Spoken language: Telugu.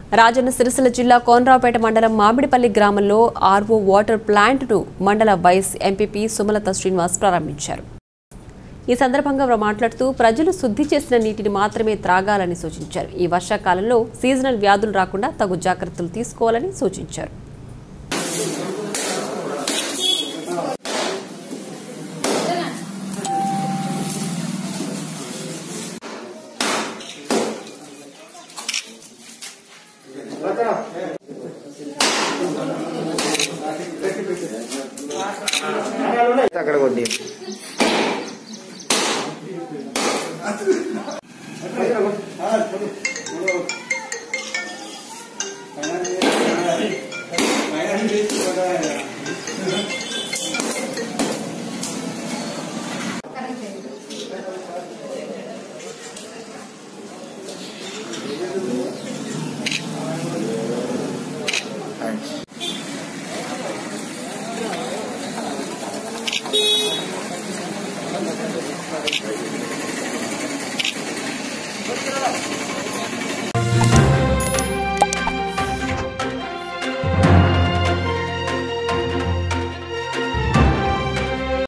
రాజన్న సిరిసిల్ల జిల్లా కోనరావుపేట మండలం మామిడిపల్లి గ్రామంలో ఆర్వో వాటర్ ప్లాంట్ను మండల వైస్ ఎంపీపీ సుమలత శ్రీనివాస్ ప్రారంభించారు ఈ సందర్భంగా వారు మాట్లాడుతూ ప్రజలు శుద్ధి చేసిన నీటిని మాత్రమే త్రాగాలని సూచించారు ఈ వర్షాకాలంలో సీజనల్ వ్యాధులు రాకుండా తగు జాగ్రత్తలు తీసుకోవాలని సూచించారు అక్కడ కొద్ది Thank